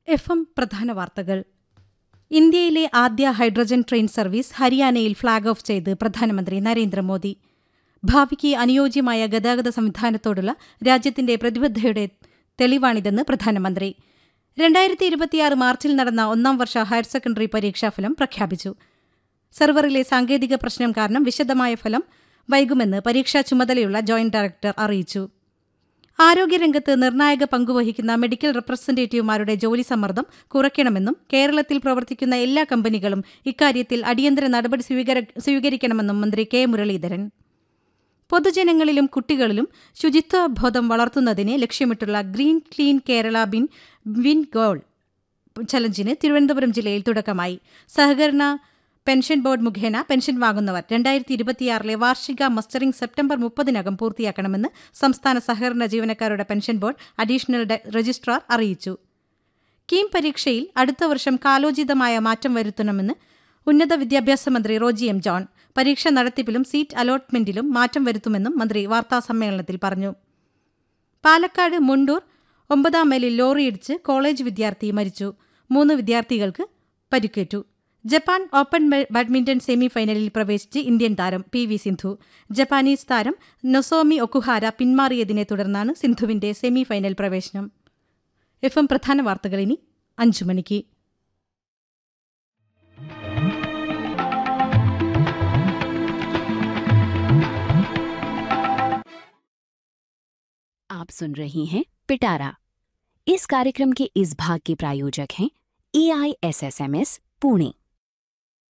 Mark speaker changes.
Speaker 1: F M പ്രധാന വാർത്തകൾ ഇന്ത്യയിലെ ആദ്യ ഹൈഡ്രജൻ ട്രെയിൻ സർവീസ് ഹരിയാനയിൽ ഫ്ളാഗ് ഓഫ് ചെയ്ത് പ്രധാനമന്ത്രി നരേന്ദ്രമോദി ഭാവിക്ക് അനുയോജ്യമായ ഗതാഗത സംവിധാനത്തോടുള്ള രാജ്യത്തിന്റെ പ്രതിബദ്ധതയുടെ തെളിവാണിതെന്ന് പ്രധാനമന്ത്രി രണ്ടായിരത്തി ഇരുപത്തിയാറ് മാർച്ചിൽ നടന്ന ഒന്നാം വർഷ ഹയർ സെക്കൻഡറി പരീക്ഷാഫലം പ്രഖ്യാപിച്ചു സെർവറിലെ സാങ്കേതിക പ്രശ്നം കാരണം വിശദമായ ഫലം വൈകുമെന്ന് പരീക്ഷാ ചുമതലയുള്ള ജോയിന്റ് ഡയറക്ടർ അറിയിച്ചു ആരോഗ്യരംഗത്ത് നിർണായക പങ്കുവഹിക്കുന്ന മെഡിക്കൽ റെപ്രസെന്റേറ്റീവുമാരുടെ ജോലി സമ്മർദ്ദം കുറയ്ക്കണമെന്നും കേരളത്തിൽ പ്രവർത്തിക്കുന്ന എല്ലാ കമ്പനികളും ഇക്കാര്യത്തിൽ അടിയന്തര നടപടി സ്വീകര- സ്വീകരിക്കണമെന്നും മന്ത്രി കെ മുരളീധരൻ പൊതുജനങ്ങളിലും കുട്ടികളിലും ശുചിത്വ ബോധം വളർത്തുന്നതിന് ലക്ഷ്യമിട്ടുള്ള green clean Kerala bin win goal ചലഞ്ചിന് തിരുവനന്തപുരം ജില്ലയിൽ തുടക്കമായി സഹകരണ പെൻഷൻ ബോർഡ് മുഖേന പെൻഷൻ വാങ്ങുന്നവർ രണ്ടായിരത്തി ഇരുപത്തിയാറിലെ വാർഷിക മസ്റ്ററിംഗ് സെപ്റ്റംബർ മുപ്പതിനകം പൂർത്തിയാക്കണമെന്ന് സംസ്ഥാന സഹകരണ ജീവനക്കാരുടെ പെൻഷൻ ബോർഡ് അഡീഷണൽ ഡ- രജിസ്ട്രാർ അറിയിച്ചു കീം പരീക്ഷയിൽ അടുത്ത വർഷം കാലോചിതമായ മാറ്റം വരുത്തണമെന്ന് ഉന്നത വിദ്യാഭ്യാസ മന്ത്രി റോജി എം ജോൺ പരീക്ഷ നടത്തിപ്പിലും സീറ്റ് അലോട്ട്മെന്റിലും മാറ്റം വരുത്തുമെന്നും മന്ത്രി വാർത്താസമ്മേളനത്തിൽ പറഞ്ഞു പാലക്കാട് മുണ്ടൂർ ഒമ്പതാം മൈലിൽ ലോറിയിടിച്ച് കോളേജ് വിദ്യാർത്ഥി മരിച്ചു മൂന്ന് വിദ്യാർത്ഥികൾക്ക് പരിക്കേറ്റു ജപ്പാൻ ഓപ്പൺ ബെ- ബാഡ്മിന്റൺ സെമി ഫൈനലിൽ പ്രവേശിച്ച് ഇന്ത്യൻ താരം പി വി സിന്ധു ജപ്പാനീസ് താരം നൊസോമി ഒക്കുഹാര പിന്മാറിയതിനെ തുടർന്നാണ് സിന്ധുവിന്റെ സെമി ഫൈനൽ പ്രവേശനം എഫ് എം പ്രധാന വാർത്തകൾ ഇനി അഞ്ചു മണിക്ക്
Speaker 2: आप सुन रही हैं पिटारा इस कार्यक्रम के इस भाग के प्रायोजक हैं A I S S M S Pune